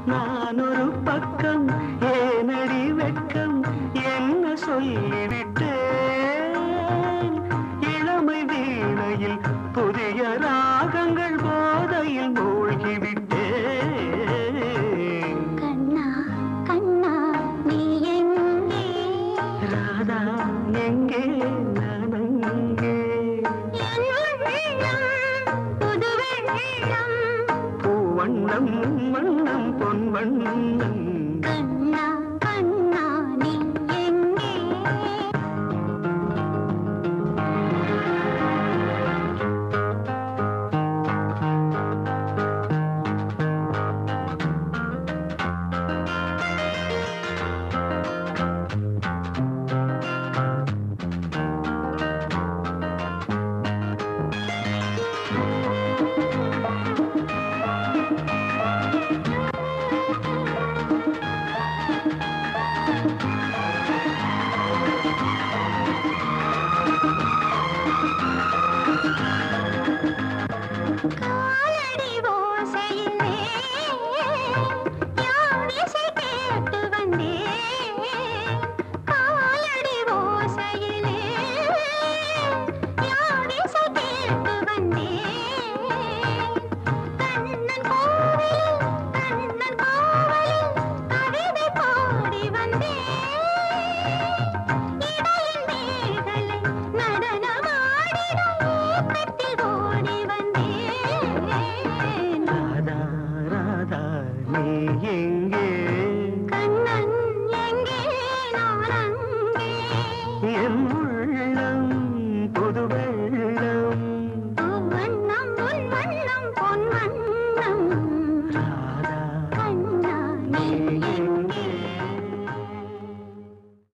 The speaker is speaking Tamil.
நான் ஒரு பக்கம் ஏனடி வெட்கம் என்ன சொல்லிவிட்டேன் இளமை வீணையில் புதிய ராகங்கள் போதையில் மூழ்கிவிட்டேன் கண்ணா கண்ணா நீ எங்கே ராதா எங்கே நான் அங்கே என் உள்ளம் புது வெள்ளம் பூவண்ணம் வண்ணம் பொன் வண்ணம் கண்ணா கண்ணா நீ எங்கே காலடி ஓசையிலே யார் இசை கேட்டு வந்தேன் காலடி ஓசையிலே யார் இசை கேட்டு வந்தேன் கண்ணன் கோவிலில் கண்ணன் கோவிலில் கவிதை பாடி வந்தேன் இடையில் மேகலை நடனமாடிட ஏக்கத்தில் ஓடி வந்தேன் ராதா ராதா நீ எங்கே கண்ணன் எங்கே நான் அங்கே என்